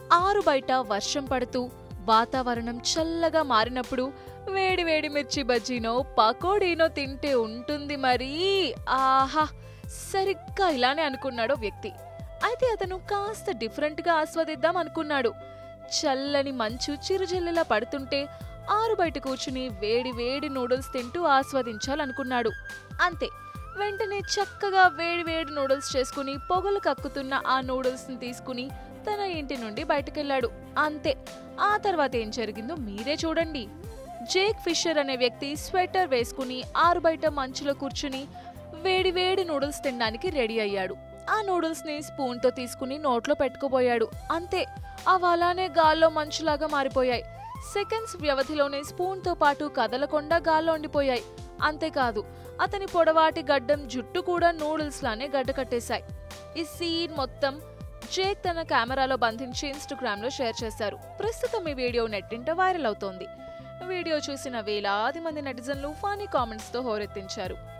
ఆరు బయట వర్షం పడుతూ వాతావరణం చల్లగా మారినప్పుడు వేడి వేడి మిర్చి బజ్జీనో పకోడీనో తింటే ఉంటుంది మరి ఆహా సరిగ్గా ఇలానే అనుకున్నాడో వ్యక్తి అయితే అతను కాస్త డిఫరెంట్గా ఆస్వాదిద్దాం అనుకున్నాడు చల్లని మంచు చిరుజల్లులా పడుతుంటే ఆరు బయట కూర్చుని వేడి వేడి నూడిల్స్ తింటూ ఆస్వాదించాలనుకున్నాడు అంతే వెంటనే చక్కగా వేడి వేడి నూడిల్స్ చేసుకుని పొగలు కక్కుతున్న ఆ నూడిల్స్ని తీసుకుని తన ఇంటి నుండి బయటకెళ్ళాడు అంతే ఆ తర్వాత ఏం జరిగిందో మీరే చూడండి జేక్ ఫిషర్ అనే వ్యక్తి స్వెటర్ వేసుకుని ఆరు బయట మంచులో కూర్చుని వేడి వేడి నూడిల్స్ తినడానికి రెడీ అయ్యాడు ఆ నూడిల్స్ ని స్పూన్ తో తీసుకుని నోట్లో పెట్టుకోబోయాడు అంతే అవి అలానే గాల్లో మంచులాగా మారిపోయాయి సెకండ్స్ వ్యవధిలోనే స్పూన్ తో పాటు కదలకుండా గాల్లో ఉండిపోయాయి అంతేకాదు అతని పొడవాటి గడ్డం జుట్టు కూడా నూడిల్స్ లానే గడ్డ కట్టేశాయి ఈ సీన్ మొత్తం జేక్ తన కెమెరాలో బంధించి ఇన్స్టాగ్రామ్ లో షేర్ చేశారు ప్రస్తుతం ఈ వీడియో నెట్టింట వైరల్ అవుతోంది వీడియో చూసిన వేలాది మంది నెటిజన్లు ఫనీ కామెంట్స్ తో హోరెత్తించారు